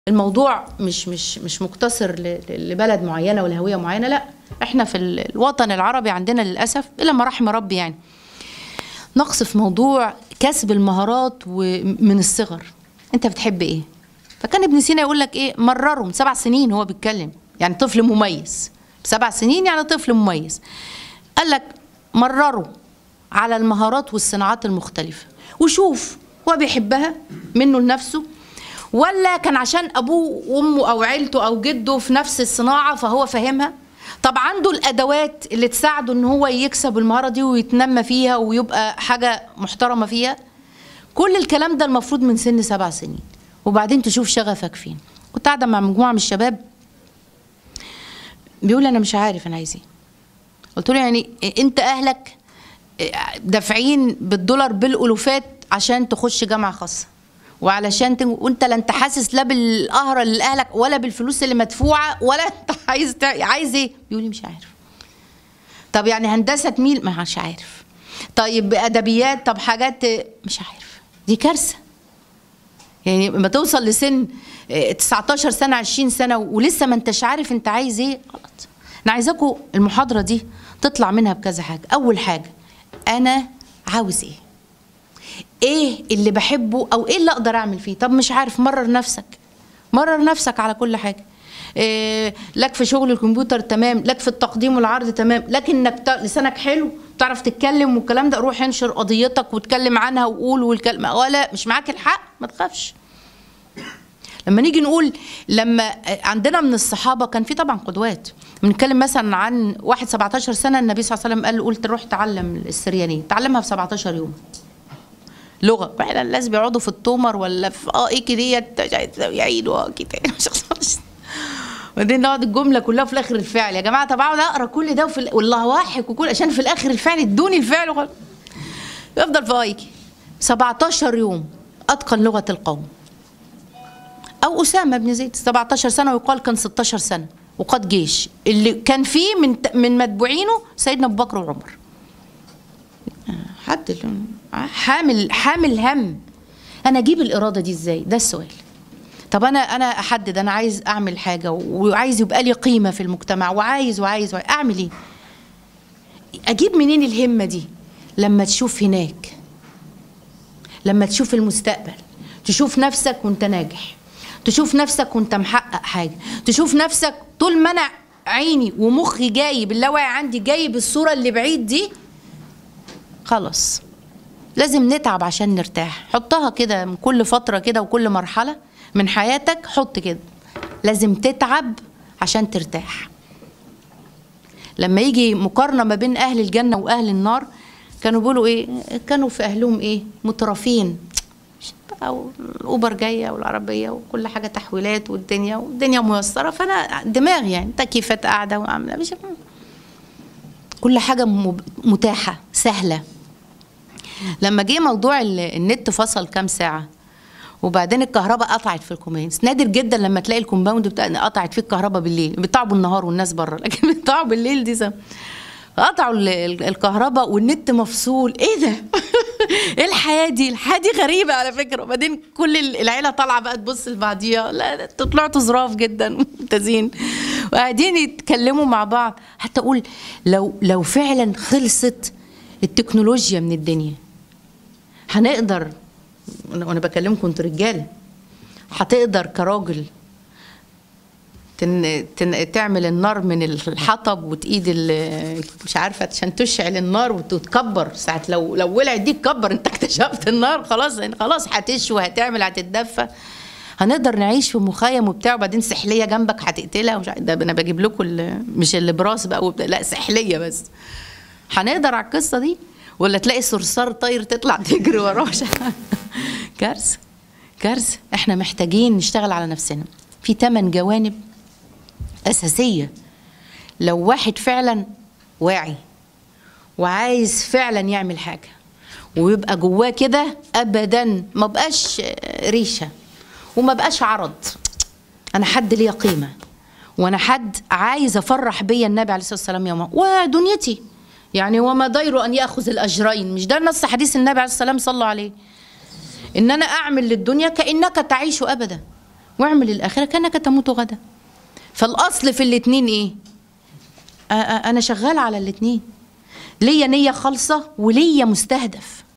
الموضوع مش مش مش مقتصر ل- لبلد معينه ولا هويه معينه لا احنا في ال- الوطن العربي عندنا للاسف الا ما رحم ربي يعني نقص في موضوع كسب المهارات ومن الصغر انت بتحب ايه فكان ابن سينا يقول لك ايه مرروا من سبع سنين هو بيتكلم يعني طفل مميز سبع سنين يعني طفل مميز قال لك مرروا على المهارات والصناعات المختلفه وشوف هو بيحبها منه لنفسه ولا كان عشان ابوه وامه او عيلته او جده في نفس الصناعه فهو فاهمها طب عنده الادوات اللي تساعده ان هو يكسب المهاره دي ويتنمى فيها ويبقى حاجه محترمه فيها كل الكلام ده المفروض من سن سبع سنين وبعدين تشوف شغفك فين كنت قاعده مع مجموعه من الشباب بيقول انا مش عارف انا عايز ايه قلت له يعني انت اهلك دافعين بالدولار بالالوفات عشان تخش جامعه خاصه وعلشان تن... وانت لا انت حاسس لا بالقهره اللي لاهلك ولا بالفلوس اللي مدفوعه ولا انت عايز تع... عايز ايه؟ بيقول لي مش عارف. طب يعني هندسه ميل مش عارف. طيب ادبيات طب حاجات مش عارف. دي كارثه. يعني لما توصل لسن 19 سنه 20 سنه ولسه ما انتش عارف انت عايز ايه غلط. انا عايزاكم المحاضره دي تطلع منها بكذا حاجه، اول حاجه انا عاوز ايه؟ ايه اللي بحبه او ايه اللي اقدر اعمل فيه طب مش عارف مرر نفسك مرر نفسك على كل حاجه إيه لك في شغل الكمبيوتر تمام لك في التقديم والعرض تمام لكن انك ت... لسانك حلو بتعرف تتكلم والكلام ده روح انشر قضيتك واتكلم عنها وقول والكلمه ولا مش معاك الحق ما تخافش لما نيجي نقول لما عندنا من الصحابه كان في طبعا قدوات بنتكلم مثلا عن واحد 17 سنه النبي صلى الله عليه وسلم قال له قلت روح تعلم السريانيه تعلمها في 17 يوم لغه فعلا الناس بيقعدوا في التومر ولا في اه ايه كده يعيدوا اه كده وبعدين نقعد الجمله كلها في الاخر الفعل يا جماعه طب اقعد اقرا كل ده وفي والله واحد وكل عشان في الاخر الفعل ادوني الفعل وخلاص يفضل في ايكي 17 يوم اتقن لغه القوم او اسامه بن زيد 17 سنه ويقال كان 16 سنه وقاد جيش اللي كان فيه من من متبوعينه سيدنا ابو بكر وعمر حد حامل حامل هم انا اجيب الاراده دي ازاي ده السؤال طب انا انا احدد انا عايز اعمل حاجه وعايز يبقى لي قيمه في المجتمع وعايز وعايز, وعايز اعمل ايه اجيب منين الهمه دي لما تشوف هناك لما تشوف المستقبل تشوف نفسك وانت ناجح تشوف نفسك وانت محقق حاجه تشوف نفسك طول ما انا عيني ومخي جايب اللاوعي عندي جايب الصوره اللي بعيد دي خلاص لازم نتعب عشان نرتاح حطها كده من كل فتره كده وكل مرحله من حياتك حط كده لازم تتعب عشان ترتاح لما يجي مقارنه ما بين اهل الجنه واهل النار كانوا بيقولوا ايه كانوا في اهلهم ايه مترفين بقى الاوبر جايه والعربيه وكل حاجه تحويلات والدنيا والدنيا ميسره فانا دماغي يعني تكييفات قاعده وعامله مش كل حاجه متاحه سهله لما جه موضوع النت فصل كام ساعه وبعدين الكهرباء قطعت في الكومباوند نادر جدا لما تلاقي الكومباوند بتاع قطعت فيه الكهرباء بالليل بيطلعوا بالنهار والناس بره لكن بيطلعوا بالليل دي سنة. قطعوا الكهرباء والنت مفصول ايه ده ايه الحياه دي الحياه دي غريبه على فكره وبعدين كل العيله طالعه بقى تبص لبعضيها لا طلعتوا ظراف جدا ممتازين وقاعدين يتكلموا مع بعض حتى اقول لو لو فعلا خلصت التكنولوجيا من الدنيا هنقدر وانا بكلمكم انتوا رجاله هتقدر كراجل تن تن تعمل النار من الحطب وتقيد مش عارفه عشان تشعل النار وتتكبر ساعه لو لو ولعت دي تكبر انت اكتشفت النار خلاص يعني خلاص هتشوي هتعمل هتتدفى هنقدر نعيش في مخيم وبتاع وبعدين سحليه جنبك هتقتلها ومش ده انا بجيب لكم مش اللي براس بقى وبتاع لا سحليه بس هنقدر على القصه دي ولا تلاقي صرصار طاير تطلع تجري وراه كارثه كارثه احنا محتاجين نشتغل على نفسنا في ثمان جوانب اساسيه لو واحد فعلا واعي وعايز فعلا يعمل حاجه ويبقى جواه كده ابدا ما بقاش ريشه وما بقاش عرض انا حد ليا قيمه وانا حد عايز افرح بيا النبي عليه الصلاه والسلام يوم ودنيتي يعني وما ضير ان ياخذ الاجرين مش ده نص حديث النبي عليه الصلاه والسلام صلوا عليه ان انا اعمل للدنيا كانك تعيش ابدا واعمل الاخره كانك تموت غدا فالاصل في الاتنين ايه آ- آ- انا شغال على الاتنين ليا نيه خالصه وليا مستهدف